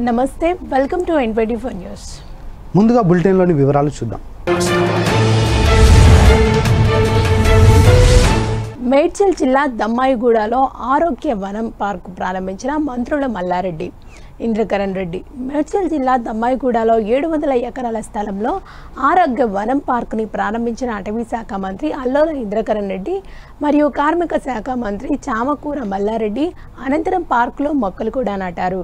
నమస్తే welcome to N twenty four news ముందుగా బులెటిన్లోని వివరాలు చూద్దాం మేడ్చల్ జిల్లా దమ్మాయిగూడలో ఆరోగ్య వనం పార్కు ప్రారంభించిన మంత్రుల మల్లారెడ్డి ఇంద్రకరణ్ రెడ్డి మేడ్చల్ జిల్లా దమ్మాయిగూడలో ఏడు వందల ఎకరాల స్థలంలో ఆరోగ్య వనం పార్కుని ప్రారంభించిన అటవీ శాఖ మంత్రి అల్లోల ఇంద్రకరణ్ రెడ్డి మరియు కార్మిక శాఖ మంత్రి చామకూర మల్లారెడ్డి అనంతరం పార్కులో మొక్కలు కూడా నాటారు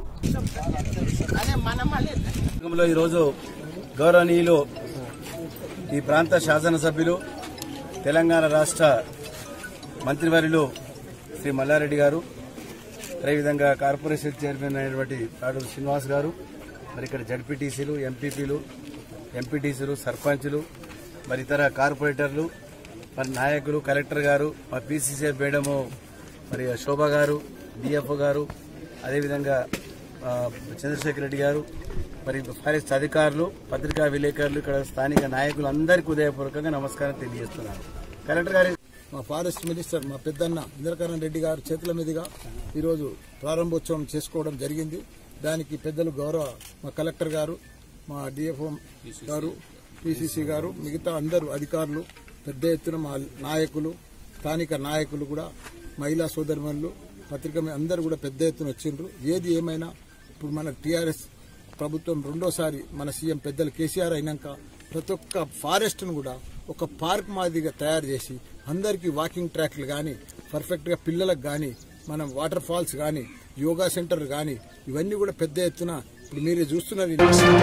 లో ఈరోజు గౌరవనీయులు ఈ ప్రాంత శాసనసభ్యులు తెలంగాణ రాష్ట్ర మంత్రివర్యులు శ్రీ మల్లారెడ్డి గారు అదేవిధంగా కార్పొరేషన్ చైర్మన్ అయినటువంటి తాడు శ్రీనివాస్ గారు మరి ఇక్కడ జడ్పీటీసీలు ఎంపీపీలు ఎంపీటీసీలు సర్పంచులు మరి ఇతర కార్పొరేటర్లు మరి నాయకులు కలెక్టర్ గారు మా పీసీసీ మేడము మరి శోభ గారు డిఎఫ్ఓ గారు అదేవిధంగా ఆ, చంద్రశేఖర్ రెడ్డి గారు మరి ఫారెస్ట్ అధికారులు పత్రికా విలేకరులు ఇక్కడ స్థానిక నాయకులు అందరికీ ఉదయపూర్వకంగా నమస్కారం తెలియజేస్తున్నాను కలెక్టర్ గారి మా ఫారెస్ట్ మినిస్టర్ మా పెద్దన్న ఇంద్రకరణ్ రెడ్డి గారు చేతుల మీదుగా ఈరోజు ప్రారంభోత్సవం చేసుకోవడం జరిగింది దానికి పెద్దలు గౌరవ మా కలెక్టర్ గారు మా డిఎఫ్ఓ గారు పిసిసి గారు మిగతా అందరూ అధికారులు పెద్ద ఎత్తున మా నాయకులు స్థానిక నాయకులు కూడా మహిళా సోదరిమణులు పత్రిక మీ- అందరూ కూడా పెద్ద ఎత్తున వచ్చిండ్రు ఏది ఏమైనా ఇప్పుడు మన టీఆర్ఎస్ ప్రభుత్వం రెండోసారి మన సీఎం పెద్దలు కేసీఆర్ అయినాక ప్రతి ఒక్క ఫారెస్ట్ ను కూడా ఒక పార్క్ మాదిరిగా తయారు చేసి అందరికీ వాకింగ్ ట్రాక్లు కానీ పర్ఫెక్ట్ గా పిల్లలకు కానీ మనం వాటర్ ఫాల్స్ కానీ యోగా సెంటర్ కానీ ఇవన్నీ కూడా పెద్ద ఎత్తున ఇప్పుడు మీరే చూస్తున్నారు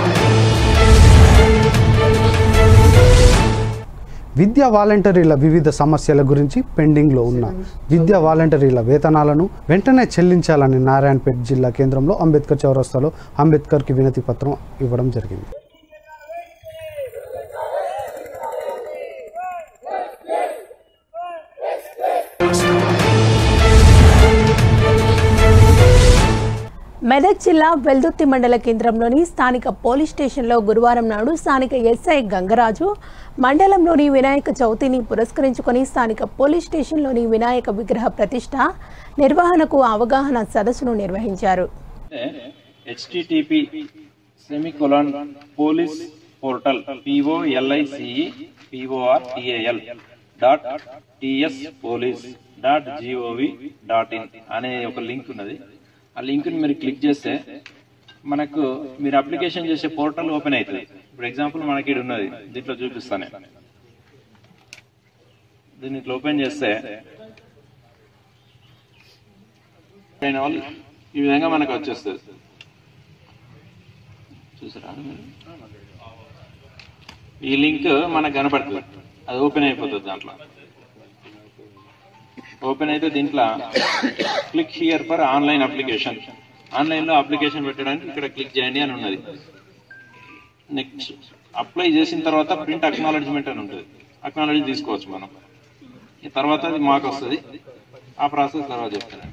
విద్యా వాలంటీర్ల వివిధ సమస్యల గురించి పెండింగ్లో ఉన్న విద్యా వాలంటీర్ల వేతనాలను వెంటనే చెల్లించాలని నారాయణపేట జిల్లా కేంద్రంలో అంబేద్కర్ చౌరస్తాలో అంబేద్కర్కి వినతి పత్రం ఇవ్వడం జరిగింది మెదక్ జిల్లా వెల్దుర్తి మండల కేంద్రంలోని స్థానిక పోలీస్ స్టేషన్లో గురువారం నాడు స్థానిక ఎస్ఐ గంగరాజు మండలంలోని వినాయక చవితిని పురస్కరించుకొని స్థానిక పోలీస్ స్టేషన్లోని వినాయక విగ్రహ ప్రతిష్ట నిర్వహణకు అవగాహన సదస్సును నిర్వహించారు HTTP semicolon police portal P O L I C E P O R T A L dot TS police dot G O V dot in అనే ఒక లింక్ ఉన్నది ఆ లింక్ ని మీరు క్లిక్ చేస్తే మనకు మీరు అప్లికేషన్ చేసే పోర్టల్ ఓపెన్ అవుతుంది ఇప్పుడు ఎగ్జాంపుల్ మనకి ఇది ఉన్నది దీంట్లో చూపిస్తాను నేను. దీన్ని ఇట్లా ఓపెన్ చేస్తే అయిన వాళ్ళు ఈ విధంగా మనకు వచ్చేస్తుంది చూసారా ఈ లింక్ మనకు కనపడుతుంది అది ఓపెన్ అయిపోతుంది దాంట్లో ఓపెన్ అయితే దీంట్లో click here for online application online లో అప్లికేషన్ పెట్టడానికి ఇక్కడ క్లిక్ చేయండి అని ఉన్నది నెక్స్ట్ అప్లై చేసిన తర్వాత ప్రింట్ అక్నాలజ్మెంట్ అని ఉంటుంది అక్నాలజీ తీసుకోవచ్చు మనం ఈ తర్వాత అది మాకు వస్తుంది ఆ ప్రాసెస్ తర్వాత చెప్తాను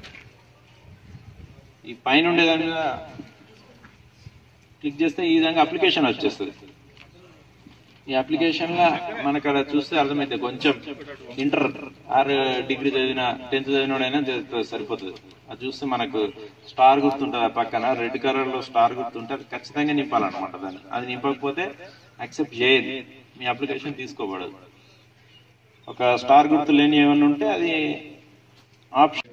ఈ పైన ఉండేదాని మీద క్లిక్ చేస్తే ఈ విధంగా అప్లికేషన్ వచ్చేస్తుంది ఈ అప్లికేషన్ లో మనకు అక్కడ చూస్తే అర్థమైతే కొంచెం ఇంటర్ ఆర్ డిగ్రీ చదివిన టెన్త్ చదివినోడైనా చదివితే సరిపోతుంది అది చూస్తే మనకు స్టార్ గుర్తుంటుంది ఆ పక్కన రెడ్ కలర్ లో స్టార్ గుర్తుంటే అది ఖచ్చితంగా నింపాలన్నమాట దాన్ని అది నింపకపోతే యాక్సెప్ట్ చేయదు మీ అప్లికేషన్ తీసుకోబడదు ఒక స్టార్ గుర్తు లేని ఏమన్నా ఉంటే అది ఆప్షన్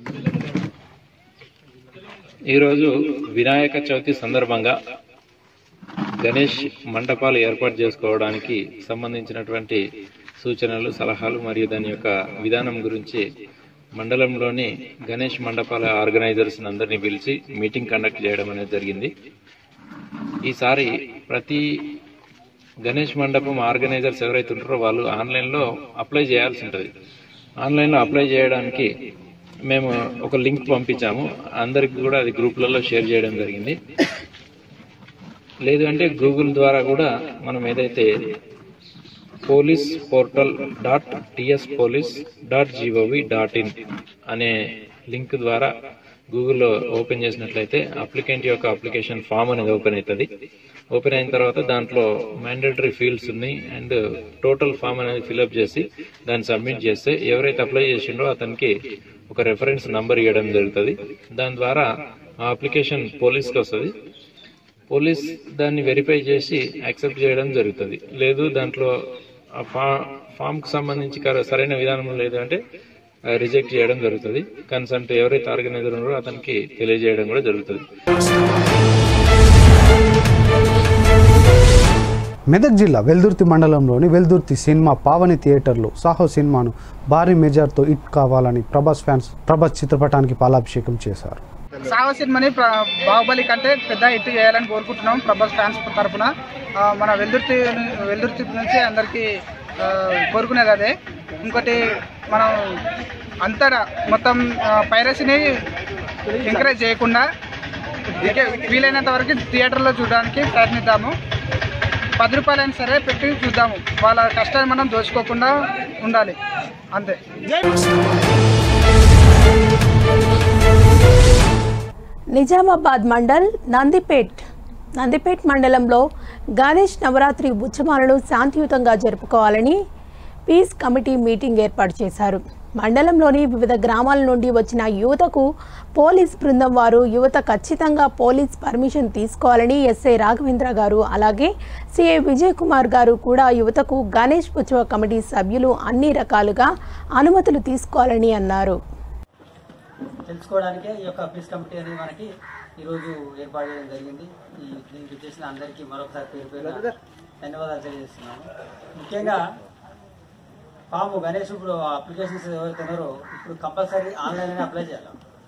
ఈరోజు వినాయక చవితి సందర్భంగా గణేష్ మండపాలు ఏర్పాటు చేసుకోవడానికి సంబంధించినటువంటి సూచనలు సలహాలు మరియు దాని యొక్క విధానం గురించి మండలంలోని గణేష్ మండపాల ఆర్గనైజర్స్ అందరినీ పిలిచి మీటింగ్ కండక్ట్ చేయడం అనేది జరిగింది ఈసారి ప్రతి గణేష్ మండపం ఆర్గనైజర్స్ ఎవరైతే ఉంటారో వాళ్ళు ఆన్లైన్లో అప్లై చేయాల్సి ఉంటుంది ఆన్లైన్లో అప్లై చేయడానికి మేము ఒక లింక్ పంపించాము అందరికి కూడా అది గ్రూప్లలో షేర్ చేయడం జరిగింది లేదు అంటే గూగుల్ ద్వారా కూడా మనం ఏదైతే police portal dot TS police dot G O V dot in అనే లింక్ ద్వారా గూగుల్లో ఓపెన్ చేసినట్లయితే అప్లికెంట్ యొక్క అప్లికేషన్ ఫామ్ అనేది ఓపెన్ అవుతుంది ఓపెన్ అయిన తర్వాత దాంట్లో మ్యాండేటరీ ఫీల్డ్స్ ఉన్నాయి అండ్ టోటల్ ఫామ్ అనేది ఫిల్అప్ చేసి దాన్ని సబ్మిట్ చేస్తే ఎవరైతే అప్లై చేసిండో అతనికి ఒక రెఫరెన్స్ నంబర్ ఇవ్వడం జరుగుతుంది దాని ద్వారా ఆ అప్లికేషన్ పోలీస్కి వస్తుంది పోలీస్ దాన్ని వెరిఫై చేసి యాక్సెప్ట్ చేయడం జరుగుతుంది లేదు దాంట్లో ఆ ఫా ఫామ్ కు సంబంధించి కర- సరైన విధానం లేదు అంటే రిజెక్ట్ చేయడం జరుగుతుంది కన్సల్ట్ ఎవరైతే ఆర్గనైజర్ ఉన్నారో అతనికి తెలియజేయడం కూడా జరుగుతుంది మెదక్ జిల్లా వెల్దుర్తి మండలంలోని వెల్దుర్తి సినిమా పావని థియేటర్లో సాహో సినిమాను భారీ మెజార్తో హిట్ కావాలని ప్రభాస్ ఫ్యాన్స్ ప్రభాస్ చిత్రపటానికి పాలాభిషేకం చేశారు సాహో సినిమాని ప్ర- బాహుబలి కంటే పెద్ద హిట్ చేయాలని కోరుకుంటున్నాం ప్రభాస్ ఫ్యాన్స్ తరఫున ఆ, మన వెల్దుర్తి వెల్దుర్తి నుంచి అందరికీ ఆ, కోరుకునేది అదే ఇంకోటి మనం అంతటా మొత్తం పైరసీని ఎంకరేజ్ చేయకుండా ఇంకే వీలైనంత వరకు థియేటర్లో చూడడానికి ప్రయత్నిద్దాము పది రూపాయలైనా సరే పెట్టి చూద్దాము వాళ్ళ కష్టాన్ని మనం దోచుకోకుండా ఉండాలి అంతే నిజామాబాద్ మండల్ నందిపేట్ నందిపేట్ మండలంలో గణేష్ నవరాత్రి ఉత్సవాలను శాంతియుతంగా జరుపుకోవాలని పీస్ కమిటీ మీటింగ్ ఏర్పాటు చేశారు మండలంలోని వివిధ గ్రామాల నుండి వచ్చిన యువతకు పోలీస్ బృందం వారు యువత ఖచ్చితంగా పోలీస్ పర్మిషన్ తీసుకోవాలని ఎస్ఐ రాఘవేంద్ర గారు అలాగే సిఐ విజయ్ కుమార్ గారు కూడా యువతకు గణేష్ ఉత్సవ కమిటీ సభ్యులు అన్ని రకాలుగా అనుమతులు తీసుకోవాలని అన్నారు తెలుసుకోవడానికే ఈ యొక్క ప్లీస్ కమిటీ అనేది మనకి ఈరోజు ఏర్పాటు చేయడం జరిగింది ఈ దీనికి చేసిన అందరికీ మరొకసారి పేరు పేరు ధన్యవాదాలు తెలియజేస్తున్నాము ముఖ్యంగా ఫామ్ గణేష్ ఇప్పుడు అప్లికేషన్స్ ఎవరైతే ఉన్నారో ఇప్పుడు కంపల్సరీ ఆన్లైన్ అప్లై చేయాలి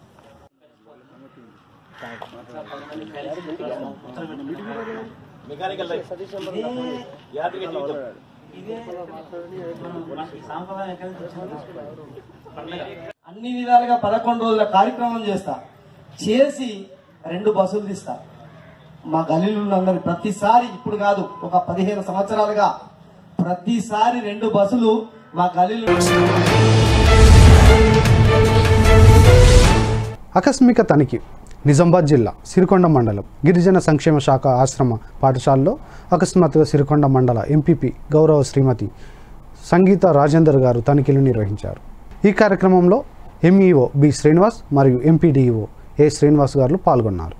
అన్ని విధాలుగా పదకొండు రోజుల కార్యక్రమం చేస్తా చేసి రెండు బస్సులు తీస్తా మా గలీలందరి ప్రతిసారి ఇప్పుడు కాదు ఒక పదిహేను సంవత్సరాలుగా ప్రతిసారి రెండు బస్సులు మా గలీలు ఆకస్మిక తనిఖీ నిజామాబాద్ జిల్లా సిరికొండ మండలం గిరిజన సంక్షేమ శాఖ ఆశ్రమ పాఠశాలలో అకస్మాత్తుగా సిరికొండ మండల ఎంపీపీ గౌరవ శ్రీమతి సంగీత రాజేందర్ గారు తనిఖీలు నిర్వహించారు ఈ కార్యక్రమంలో ఎంఈఓ బి శ్రీనివాస్ మరియు ఎంపీడీఈఓ ఏ శ్రీనివాస్ గారు పాల్గొన్నారు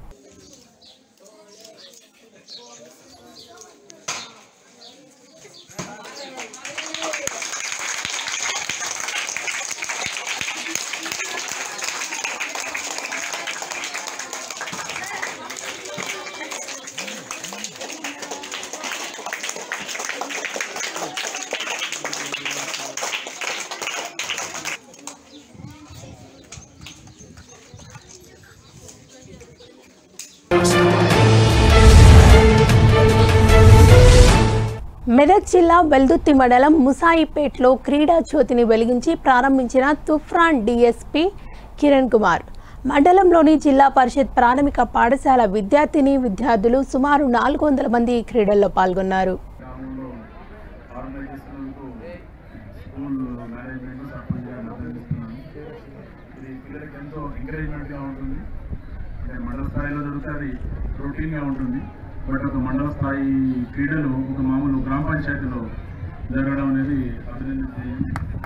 మెదక్ జిల్లా వెల్దుర్తి మండలం ముసాయిపేట్లో క్రీడా జ్యోతిని వెలిగించి ప్రారంభించిన తుఫ్రాన్ డిఎస్పి కిరణ్ కుమార్ మండలంలోని జిల్లా పరిషత్ ప్రాథమిక పాఠశాల విద్యార్థిని విద్యార్థులు సుమారు నాలుగు వందల మంది ఈ క్రీడల్లో పాల్గొన్నారు గ్రామంలో ఆర్గనైజ్ చేస్తున్నందుకు స్కూల్ మేనేజ్మెంట్ సర్పంచ్ గారిని అభినందిస్తున్నాను ఇది పిల్లలకి ఎంతో ఎంకరేజ్మెంట్గా ఉంటుంది అంటే మండల స్థాయిలో జరుగుతుంది రొటీన్గా ఉంటుంది బట్ ఒక మండల స్థాయి క్రీడలు ఒక మామూలు గ్రామ పంచాయతీలో జరగడం అనేది అభినందించే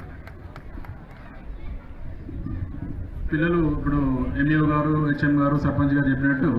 పిల్లలు ఇప్పుడు ఎంఈఓ గారు హెచ్ఎం గారు సర్పంచ్ గారు చెప్పినట్టు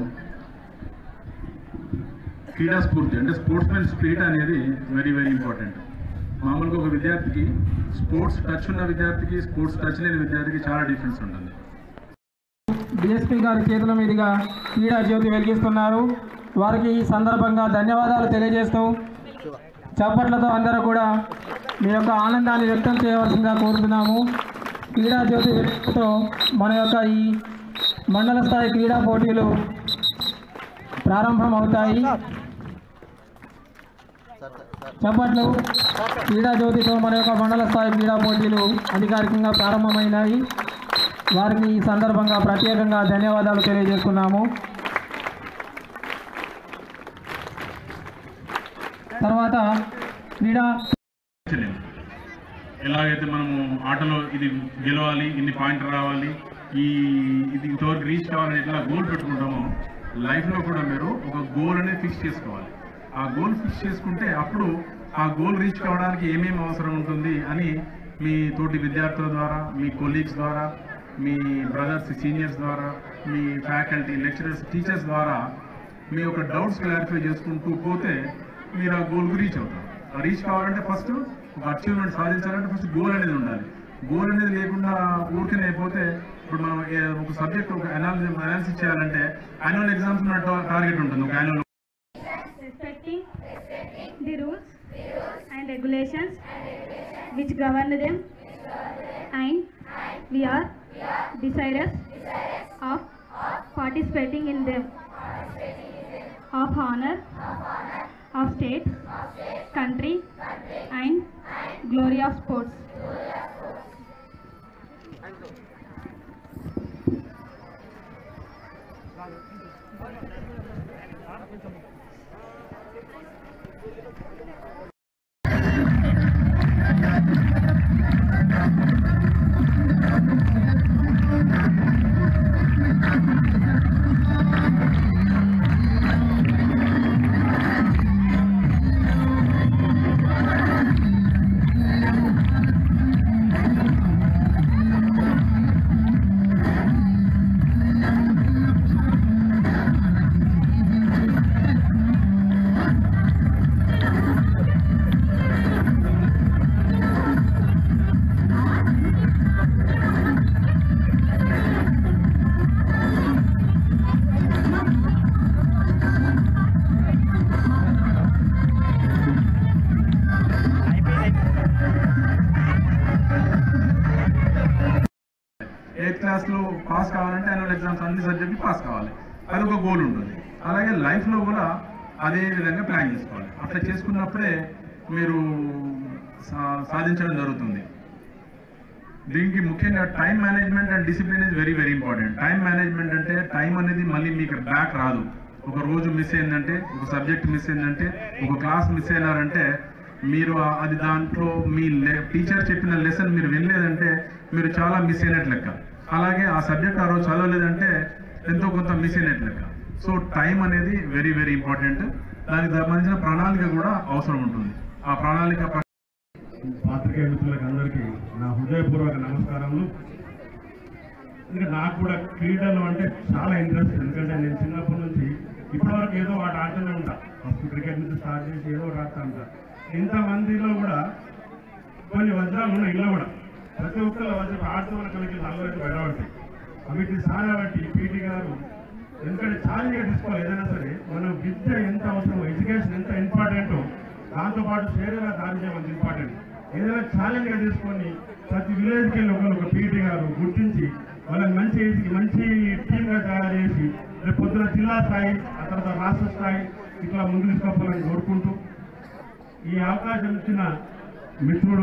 క్రీడా స్ఫూర్తి అంటే స్పోర్ట్స్ మెన్ స్పిరిట్ అనేది వెరీ వెరీ ఇంపార్టెంట్ మామూలుగా ఒక విద్యార్థికి స్పోర్ట్స్ టచ్ ఉన్న విద్యార్థికి స్పోర్ట్స్ టచ్ లేని విద్యార్థికి చాలా డిఫరెన్స్ ఉంటుంది డిఎస్పీ గారి చేతుల మీదుగా క్రీడా జ్యోతి వెలిగిస్తున్నారు వారికి ఈ సందర్భంగా ధన్యవాదాలు తెలియజేస్తూ చప్పట్లతో అందరూ కూడా మీ యొక్క ఆనందాన్ని వ్యక్తం చేయవలసిందిగా కోరుతున్నాము క్రీడా జ్యోతి వెలుగుతో మన యొక్క ఈ మండల స్థాయి క్రీడా పోటీలు ప్రారంభం అవుతాయి చప్పట్లు క్రీడా జ్యోతితో మన యొక్క మండల స్థాయి క్రీడా పోటీలు అధికారికంగా ప్రారంభమైనాయి వారికి ఈ సందర్భంగా ప్రత్యేకంగా ధన్యవాదాలు తెలియజేస్తున్నాము తర్వాత క్రీడా తెలియదు. ఎలాగైతే మనము ఆటలో ఇది గెలవాలి ఇన్ని పాయింట్ రావాలి ఈ ఇది ఇంతవరకు రీచ్ కావాలని ఎట్లా గోల్ పెట్టుకుంటామో లైఫ్లో కూడా మీరు ఒక గోల్ అనేది ఫిక్స్ చేసుకోవాలి ఆ గోల్ ఫిక్స్ చేసుకుంటే అప్పుడు ఆ గోల్ రీచ్ కావడానికి ఏమేమి అవసరం ఉంటుంది అని మీ తోటి విద్యార్థుల ద్వారా మీ కొలీగ్స్ ద్వారా మీ బ్రదర్స్ సీనియర్స్ ద్వారా మీ ఫ్యాకల్టీ లెక్చరర్స్ టీచర్స్ ద్వారా మీ యొక్క డౌట్స్ క్లారిఫై చేసుకుంటూ పోతే మీరు ఆ గోల్కి రీచ్ అవుతారు ఆ రీచ్ కావాలంటే ఫస్ట్ ఒక అచీవ్మెంట్ సాధించాలంటే ఫస్ట్ గోల్ అనేది ఉండాలి గోల్ అనేది లేకుండా ఊరికనే అయిపోతే ఇప్పుడు మనం ఏ- ఒక సబ్జెక్ట్ ఒక అనాలిసిస్ అనాలిసిస్ చేయాలంటే యాన్యువల్ ఎగ్జామ్స్ మన టార్గెట్ ఉంటుంది ఒక annual respecting the rules and regulations which govern them and we are desirous of participating in them of honor of state country and glory of sports eighth క్లాస్లో pass కావాలంటే annual exams అన్ని సబ్జెక్టులు pass కావాలి అది ఒక goal ఉంటుంది అలాగే లైఫ్లో కూడా అదే విధంగా ప్లాన్ చేసుకోవాలి అట్లా చేసుకున్నప్పుడే మీరు సా- సాధించడం జరుగుతుంది దీనికి ముఖ్యంగా time management and discipline is very very important time management అంటే టైం అనేది మళ్ళీ మీకు బ్యాక్ రాదు ఒక రోజు మిస్ అయిందంటే ఒక సబ్జెక్ట్ మిస్ అయిందంటే ఒక క్లాస్ మిస్ అయినారంటే మీరు ఆ- అది దాంట్లో మీ టీచర్ చెప్పిన లెసన్ మీరు వినలేదంటే మీరు చాలా మిస్ అయినట్లు లెక్క అలాగే ఆ సబ్జెక్ట్ ఆ రోజు చదవలేదంటే ఎంతో కొంత మిస్ అయినట్లు లెక్క సో టైం అనేది వెరీ వెరీ ఇంపార్టెంట్ దానికి సంబంధించిన ప్రణాళిక కూడా అవసరం ఉంటుంది ఆ ప్రణాళిక ప్ర- పాత్రికేయ మిత్రులకు అందరికీ నా హృదయపూర్వక నమస్కారములు ఇంకా నాకు కూడా క్రీడలు అంటే చాలా ఇంట్రెస్ట్ ఎందుకంటే నేను చిన్నప్పటి నుంచి ఇప్పటివరకు ఏదో వాటి ఆడుతూనే ఉంటా ఫస్ట్ క్రికెట్ నుంచి స్టార్ట్ చేసి ఏదో ఒకటి ఆడుతూ ఉంటా ఇంతమందిలో కూడా కొన్ని వజ్రాలు ఉన్నాయి ఇలా కూడా ప్రతి ఒక్కరు వజ్రం ఆడుతూ మన కలిగి నల్లరైతే బయటపడతాయి వీటిని సాగా బట్టి పీటీ గారు ఎందుకంటే ఛాలెంజ్గా తీసుకోవాలి ఏదైనా సరే మనం విద్య ఎంత అవసరమో ఎడ్యుకేషన్ ఎంత ఇంపార్టెంటో దాంతోపాటు శరీర దారిద్ర్యం అంత ఇంపార్టెంట్ ఏదైనా ఛాలెంజ్గా తీసుకొని ప్రతి విలేజ్కి వెళ్ళి ఒకరు ఒక పీటీ గారు గుర్తించి వాళ్ళని మంచి మంచి టీమ్గా తయారు చేసి రేపు పొద్దున జిల్లా స్థాయి ఆ తర్వాత రాష్ట్ర స్థాయి ఇట్లా ముందుకు తీసుకోవాలని కోరుకుంటూ ఈ అవకాశం ఇచ్చిన మిత్రుడు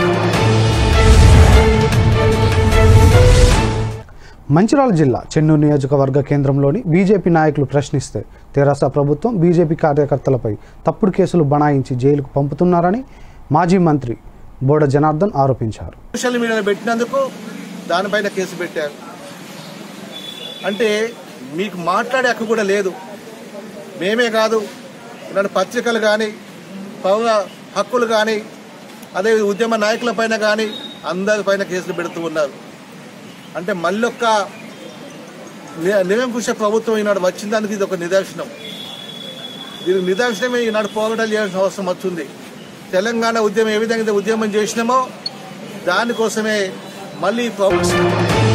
మంచిర్యాల జిల్లా చెన్నూరు నియోజకవర్గ కేంద్రంలోని బీజేపీ నాయకులు ప్రశ్నిస్తే తెరాస ప్రభుత్వం బీజేపీ కార్యకర్తలపై తప్పుడు కేసులు బనాయించి జైలుకు పంపుతున్నారని మాజీ మంత్రి బోడ జనార్దన్ ఆరోపించారు సోషల్ మీడియాలో పెట్టినందుకు దానిపైన కేసు పెట్టారు అంటే మీకు మాట్లాడే హక్కు కూడా లేదు మేమే కాదు ఇలాంటి పత్రికలు కానీ పౌర హక్కులు కానీ అదే ఉద్యమ నాయకుల పైన కానీ అందరిపైన కేసులు పెడుతూ ఉన్నారు అంటే మళ్ళొక్క ని- నిరంకుశ ప్రభుత్వం ఈనాడు వచ్చిన దానికి ఇది ఒక నిదర్శనం దీనికి నిదర్శనమే ఈనాడు పోరాటాలు చేయాల్సిన అవసరం వచ్చింది తెలంగాణ ఉద్యమం ఏ విధంగా అయితే ఉద్యమం చేసినామో దానికోసమే మళ్ళీ ప్రభుత్వం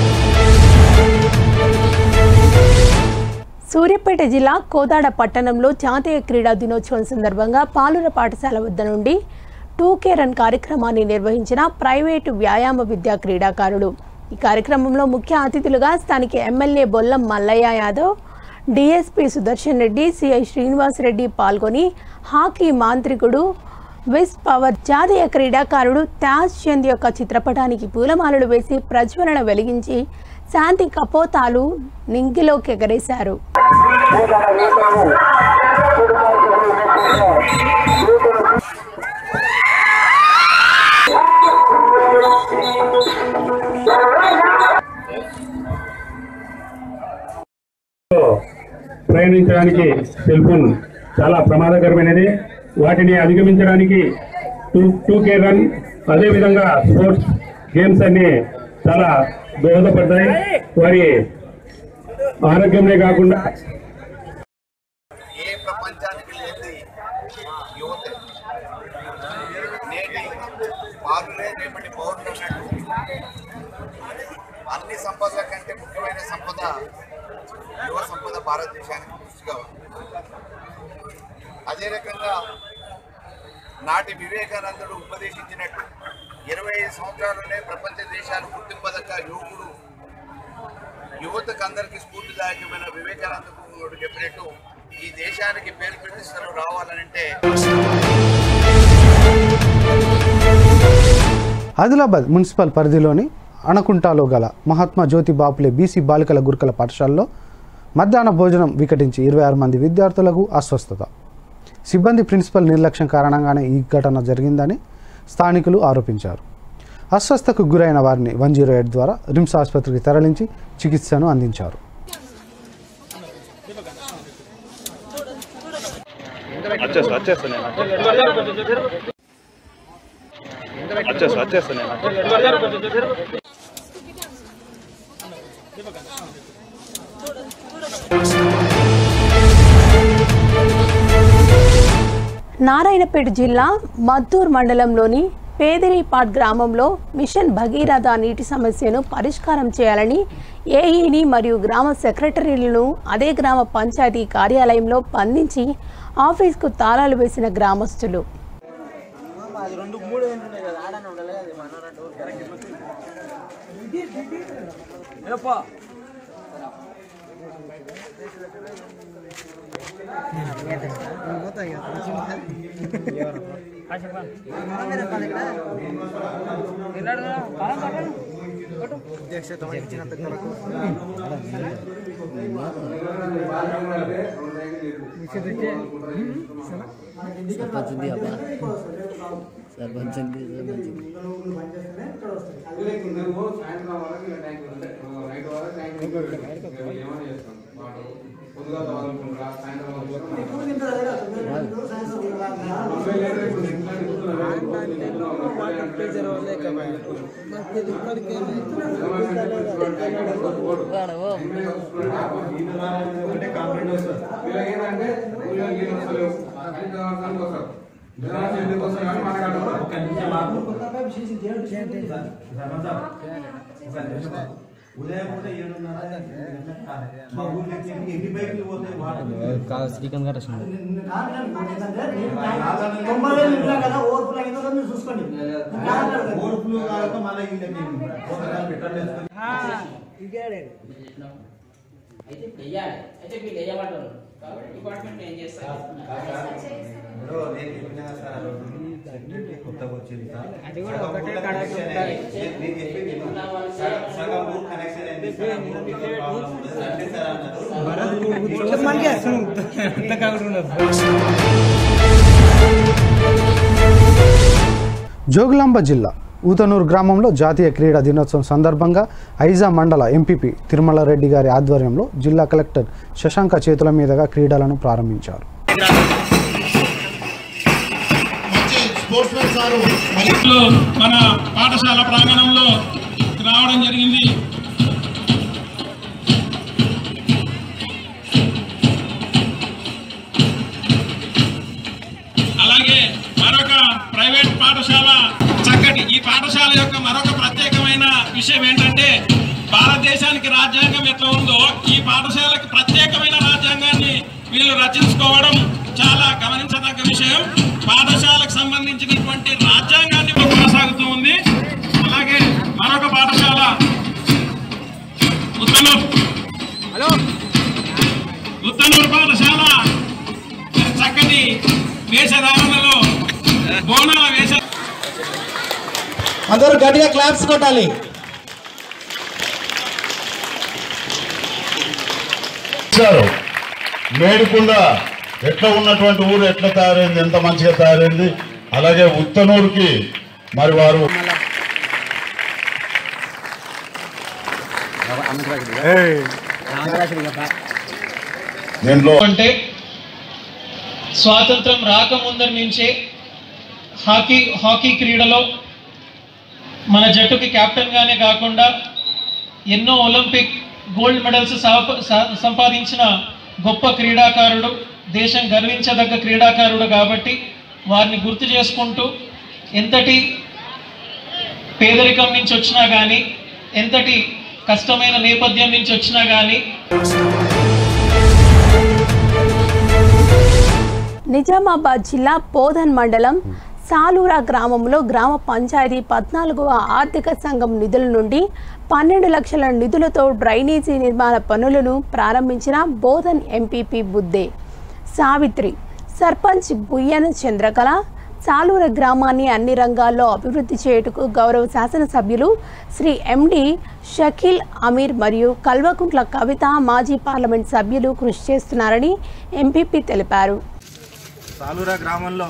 సూర్యాపేట జిల్లా కోదాడ పట్టణంలో జాతీయ క్రీడా దినోత్సవం సందర్భంగా పాలుర పాఠశాల వద్ద నుండి టూ కే రన్ కార్యక్రమాన్ని నిర్వహించిన ప్రైవేటు వ్యాయామ విద్యా క్రీడాకారులు ఈ కార్యక్రమంలో ముఖ్య అతిథులుగా స్థానిక MLA Bollam Mallaiah Yadav DSP Sudarshan Reddy CI Srinivas Reddy పాల్గొని హాకీ మాంత్రికుడు విస్ పవర్ జాతీయ క్రీడాకారుడు తాజ్ చంద్ యొక్క చిత్రపటానికి పూలమాలలు వేసి ప్రజ్వలన వెలిగించి శాంతి కపోతాలు నింగిలోకి ఎగరేశారు ప్రయాణించడానికి సెల్ ఫోన్ చాలా ప్రమాదకరమైనది వాటిని అధిగమించడానికి టూ టూ కే రన్ అదేవిధంగా స్పోర్ట్స్ గేమ్స్ అన్ని చాలా దోహదపడతాయి వారి ఆరోగ్యమే కాకుండా బాలులే రేపటి పౌరులు అన్నట్టు అన్ని సంపదల కంటే ముఖ్యమైన సంపద యువ సంపద భారతదేశానికి పూర్తిగా ఉంది అదే రకంగా నాటి వివేకానందుడు ఉపదేశించినట్టు ఇరవై ఐదు సంవత్సరాలనే ప్రపంచ దేశాలు గుర్తింపదక్క యువకుడు యువతకు అందరికీ స్ఫూర్తిదాయకమైన వివేకానందుడు చెప్పినట్టు ఈ దేశానికి పేరు ప్రతిష్టలు రావాలనంటే ఆదిలాబాద్ మున్సిపల్ పరిధిలోని అణకుంటాలో గల మహాత్మా జ్యోతి బాపులే బీసీ బాలికల గురుకుల పాఠశాలలో మధ్యాహ్న భోజనం వికటించి ఇరవై ఆరు మంది విద్యార్థులకు అస్వస్థత సిబ్బంది ప్రిన్సిపల్ నిర్లక్ష్యం కారణంగానే ఈ ఘటన జరిగిందని స్థానికులు ఆరోపించారు అస్వస్థకు గురైన వారిని వన్ జీరో ఎయిట్ ద్వారా రిమ్స్ ఆసుపత్రికి తరలించి చికిత్సను అందించారు వచ్చేస్తా వచ్చేస్తా నేను వచ్చేస్తా వచ్చేస్తా నేను నారాయణపేట జిల్లా మద్దూర్ మండలంలోని పేదరిపాడ్ గ్రామంలో మిషన్ భగీరథ నీటి సమస్యను పరిష్కారం చేయాలని ఏఈని మరియు గ్రామ సెక్రటరీలను అదే గ్రామ పంచాయతీ కార్యాలయంలో బంధించి ఆఫీస్కు తాళాలు వేసిన గ్రామస్తులు రెండు మూడు ఉన్నాయి కదా ఆడనే ఉండాలి కదా మనోరంటే ఏపా सरपंच ఉంది అబ్బా సర్పంచ్ ఉంది శ్రీకాంత్ గారు వచ్చింది అయితే వెయ్యాలి అయితే మీరు వేయమంటారు కాబట్టి డిపార్ట్మెంట్ ఏం చేస్తారు అది కూడా ఒకటే కనెక్ట్ ఉంటుంది. జోగులాంబ జిల్లా ఊతనూరు గ్రామంలో జాతీయ క్రీడా దినోత్సవం సందర్భంగా ఐజా మండల ఎంపీపీ తిరుమల రెడ్డి గారి ఆధ్వర్యంలో జిల్లా కలెక్టర్ శశాంక చేతుల మీదుగా క్రీడలను ప్రారంభించారు మన పాఠశాల ప్రాంగణంలో రావడం జరిగింది అలాగే మరొక ప్రైవేట్ పాఠశాల చక్కటి ఈ పాఠశాల యొక్క మరొక ప్రత్యేకమైన విషయం ఏంటంటే భారతదేశానికి రాజ్యాంగం ఎట్లా ఉందో ఈ పాఠశాలకి ప్రత్యేకమైన రాజ్యాంగాన్ని వీళ్ళు రచించుకోవడం చాలా గమనించదగ్గ విషయం పాఠశాలకు సంబంధించినటువంటి రాజ్యాంగాన్ని కొనసాగుతూ ఉంది అలాగే మరొక పాఠశాల ఉత్తనూరు హలో ఉత్తనూరు పాఠశాల చక్కటి వేషధారణలో బోనాల వేష అందరూ గట్టిగా క్లాప్స్ కొట్టాలి ఇచ్చారు మేడుకుండ ఎట్లా ఉన్నటువంటి ఊరు ఎట్లా తయారైంది ఎంత మంచిగా తయారైంది అలాగే ఉత్తనూరుకి మరి వారు దీంట్లో అంటే స్వాతంత్రం రాకముందరి నుంచే హాకీ హాకీ క్రీడలో మన జట్టుకి కెప్టెన్గానే కాకుండా ఎన్నో ఒలింపిక్ గోల్డ్ మెడల్స్ సాప- సా- సంపాదించిన గొప్ప క్రీడాకారుడు దేశం గర్వించదగ్గ క్రీడాకారుడు కాబట్టి వారిని గుర్తు చేసుకుంటూ ఎంతటి పేదరికం నుంచి వచ్చినా కానీ ఎంతటి కష్టమైన నేపథ్యం నుంచి వచ్చినా కానీ నిజామాబాద్ జిల్లా పోధన్ మండలం సాలూరా గ్రామంలో గ్రామ పంచాయతీ పద్నాలుగవ ఆర్థిక సంఘం నిధుల నుండి పన్నెండు లక్షల నిధులతో డ్రైనేజీ నిర్మాణ పనులను ప్రారంభించిన బోధన్ ఎంపీపీ బుద్దే సావిత్రి సర్పంచ్ బుయ్యన చంద్రకళ సాలూర గ్రామాన్ని అన్ని రంగాల్లో అభివృద్ధి చేయుటకు గౌరవ శాసనసభ్యులు శ్రీ ఎండి షకీల్ అమీర్ మరియు కల్వకుంట్ల కవిత మాజీ పార్లమెంట్ సభ్యులు కృషి చేస్తున్నారని ఎంపీపీ తెలిపారు సాలూరా గ్రామంలో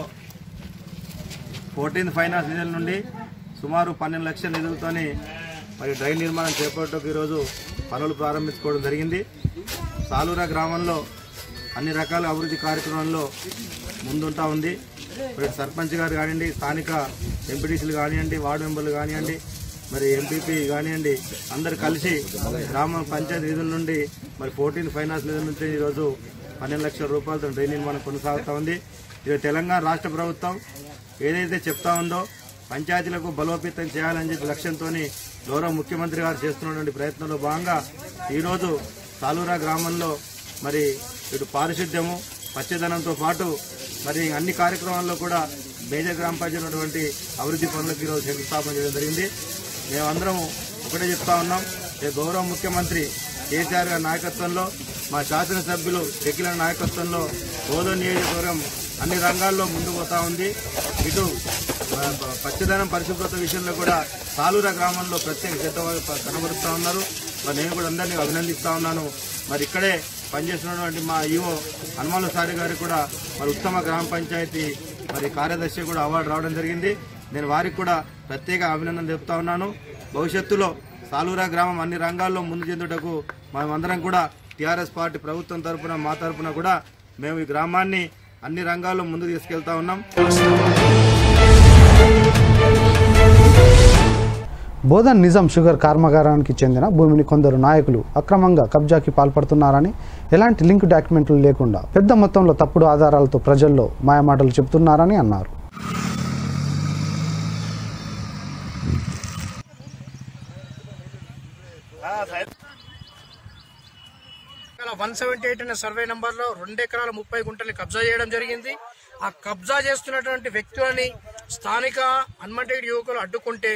ఫోర్టీన్త్ ఫైనాన్స్ నిధుల నుండి సుమారు పన్నెండు లక్షల నిధులతోని మరి డ్రైన్ నిర్మాణం చేపట్టకు ఈరోజు పనులు ప్రారంభించుకోవడం జరిగింది సాలూరా గ్రామంలో అన్ని రకాల అభివృద్ధి కార్యక్రమాల్లో ముందుంటా ఉంది మరి సర్పంచ్ గారు కానివ్వండి స్థానిక ఎంపీటీసీలు కానివ్వండి వార్డు మెంబర్లు కానివ్వండి మరి ఎంపీపీ కానివ్వండి అందరు కలిసి గ్రామ పంచాయతీ నిధుల నుండి మరి ఫోర్టీన్ ఫైనాన్స్ నిధుల నుంచి ఈరోజు పన్నెండు లక్షల రూపాయలతో డ్రైన్ నిర్మాణం కొనసాగుతూ ఉంది ఇది తెలంగాణ రాష్ట్ర ప్రభుత్వం ఏదైతే చెప్తా ఉందో పంచాయతీలకు బలోపేతం చేయాలని చెప్పి లక్ష్యంతో గౌరవ ముఖ్యమంత్రి గారు చేస్తున్నటువంటి ప్రయత్నంలో భాగంగా ఈరోజు సాలూరా గ్రామంలో మరి ఇటు పారిశుద్ధ్యము పచ్చదనంతో పాటు మరి అన్ని కార్యక్రమాల్లో కూడా మేజర్ గ్రామ పంచాయతీ ఉన్నటువంటి అభివృద్ధి పనులకు ఈరోజు శంకుస్థాపన చేయడం జరిగింది మేమందరం ఒకటే చెప్తా ఉన్నాం రేపు గౌరవ ముఖ్యమంత్రి కేసీఆర్ గారి నాయకత్వంలో మా శాసనసభ్యులు షకిల నాయకత్వంలో బోధన నియోజకవర్గం అన్ని రంగాల్లో ముందుకు పోతా ఉంది ఇటు ఆ, ప- పచ్చదనం పరిశుభ్రత విషయంలో కూడా సాలూరా గ్రామంలో ప్రత్యేక శ్రద్ధ వహి- కనబరుస్తూ ఉన్నారు మరి నేను కూడా అందరినీ అభినందిస్తా ఉన్నాను మరి ఇక్కడే పనిచేస్తున్నటువంటి మా ఈఓ హనుమాల సారి గారికి కూడా మరి ఉత్తమ గ్రామ పంచాయతీ మరి కార్యదర్శి కూడా అవార్డు రావడం జరిగింది నేను వారికి కూడా ప్రత్యేక అభినందన చెప్తా ఉన్నాను భవిష్యత్తులో సాలూరా గ్రామం అన్ని రంగాల్లో ముందు చెందుటకు మనమందరం కూడా టీఆర్ఎస్ పార్టీ ప్రభుత్వం తరపున మా తరపున కూడా మేము ఈ గ్రామాన్ని అన్ని రంగాల్లో ముందుకు తీసుకెళ్తా ఉన్నాం బోధన్ నిజాం షుగర్ కర్మాగారానికి చెందిన భూమిని కొందరు నాయకులు అక్రమంగా కబ్జాకి పాల్పడుతున్నారని ఎలాంటి లింక్ డాక్యుమెంట్లు లేకుండా పెద్ద మొత్తంలో తప్పుడు ఆధారాలతో ప్రజల్లో మాయమాటలు చెబుతున్నారని అన్నారు వన్ సెవెంటీ ఎయిట్ అనే సర్వే నంబర్లో రెండు ఎకరాల ముప్పై గుంటల్ని కబ్జా చేయడం జరిగింది ఆ కబ్జా చేస్తున్నటువంటి వ్యక్తులని స్థానిక అన్మంటెడ్ యువకులు అడ్డుకుంటే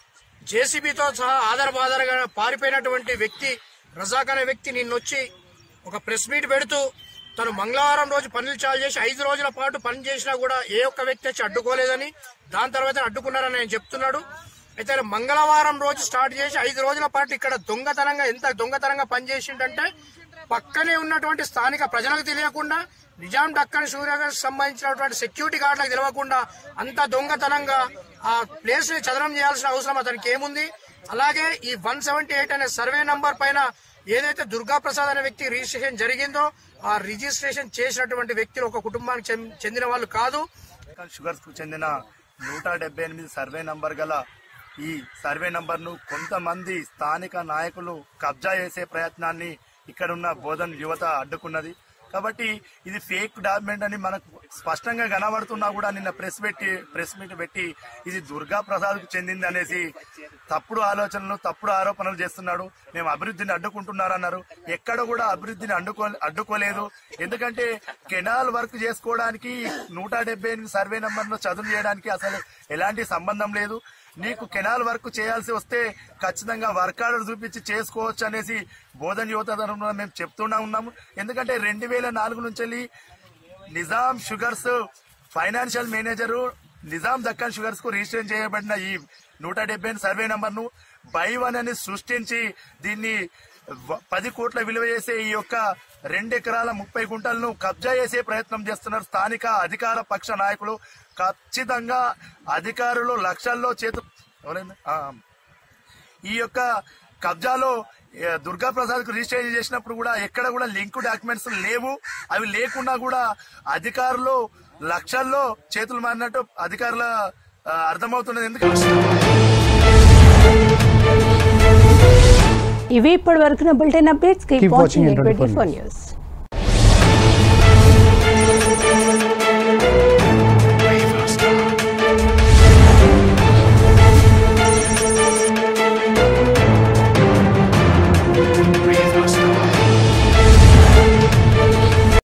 జేసీబీతో సహా ఆధార్ బాధారగా పారిపోయినటువంటి వ్యక్తి రజాక్ అనే వ్యక్తి నిన్నొచ్చి ఒక ప్రెస్ మీట్ పెడుతూ తను మంగళవారం రోజు పనులు చాలు చేసి ఐదు రోజుల పాటు పని చేసినా కూడా ఏ ఒక్క వ్యక్తి వచ్చి అడ్డుకోలేదని దాని తర్వాత అడ్డుకున్నారని ఆయన చెప్తున్నాడు అయితే ఆయన మంగళవారం రోజు స్టార్ట్ చేసి ఐదు రోజుల పాటు ఇక్కడ దొంగతనంగా ఎంత దొంగతనంగా పనిచేసిండంటే పక్కనే ఉన్నటువంటి స్థానిక ప్రజలకు తెలియకుండా నిజాం డక్కన్ సూర్యకు సంబంధించినటువంటి సెక్యూరిటీ గార్డులకు తెలియకుండా అంత దొంగతనంగా ఆ ప్లేస్ ని చదరం చేయాల్సిన అవసరం అతనికి ఏముంది అలాగే ఈ వన్ సెవెంటీ ఎయిట్ అనే సర్వే నంబర్ పైన ఏదైతే దుర్గా ప్రసాద్ అనే వ్యక్తి రిజిస్ట్రేషన్ జరిగిందో ఆ రిజిస్ట్రేషన్ చేసినటువంటి వ్యక్తులు ఒక కుటుంబానికి చెం- చెందిన వాళ్ళు కాదు షుగర్స్ కు చెందిన నూట డెబ్బై ఎనిమిది సర్వే నంబర్ గల ఈ సర్వే నంబర్ ను కొంతమంది స్థానిక నాయకులు కబ్జా చేసే ప్రయత్నాన్ని ఇక్కడ ఉన్న బోధన్ యువత అడ్డుకున్నది కాబట్టి ఇది ఫేక్ డాక్యుమెంట్ అని మనకు స్పష్టంగా కనబడుతున్నా కూడా నిన్న ప్రెస్ పెట్టి ప్రెస్ మీట్ పెట్టి ఇది దుర్గా ప్రసాద్ కు చెందింది అనేసి తప్పుడు ఆలోచనలు తప్పుడు ఆరోపణలు చేస్తున్నాడు మేము అభివృద్ధిని అడ్డుకుంటున్నారన్నారు ఎక్కడ కూడా అభివృద్ధిని అడ్డుకో అడ్డుకోలేదు ఎందుకంటే కెనాల్ వర్క్ చేసుకోవడానికి నూట డెబ్బై ఎనిమిది సర్వే నంబర్ ను చదువు చేయడానికి అసలు ఎలాంటి సంబంధం లేదు నీకు కెనాల్ వర్క్ చేయాల్సి వస్తే ఖచ్చితంగా వర్క్ ఆర్డర్ చూపించి చేసుకోవచ్చు అనేసి బోధన్ యువత తరఫున మేము చెప్తూనే ఉన్నాము ఎందుకంటే రెండు వేల నాలుగు నుంచి వెళ్ళి Nizam sugars financial manager Nizam Deccan sugars కు రిజిస్టర్ చేయబడిన ఈ నూట డెబ్బై సర్వే నంబర్ ను బై వన్ అని సృష్టించి దీన్ని వ- పది కోట్ల విలువ చేసే ఈ యొక్క రెండు ఎకరాల ముప్పై గుంటలను కబ్జా చేసే ప్రయత్నం చేస్తున్నారు స్థానిక అధికార పక్ష నాయకులు ఖచ్చితంగా అధికారులు లక్షల్లో చేతు ఎవరైంది? ఆ, ఈ యొక్క కబ్జాలో ఏ, దుర్గా ప్రసాద్ కు రిజిస్టర్ చేసినప్పుడు కూడా ఎక్కడ కూడా లింక్ డాక్యుమెంట్స్ లేవు అవి లేకుండా కూడా అధికారులు లక్షల్లో చేతులు మారినట్టు అధికారుల ఆ, అర్థమవుతున్నది ఎందుకంటే ఇవి ఇప్పటి వరకు bulletin updates keep Keep watching watching N24 twenty four News. News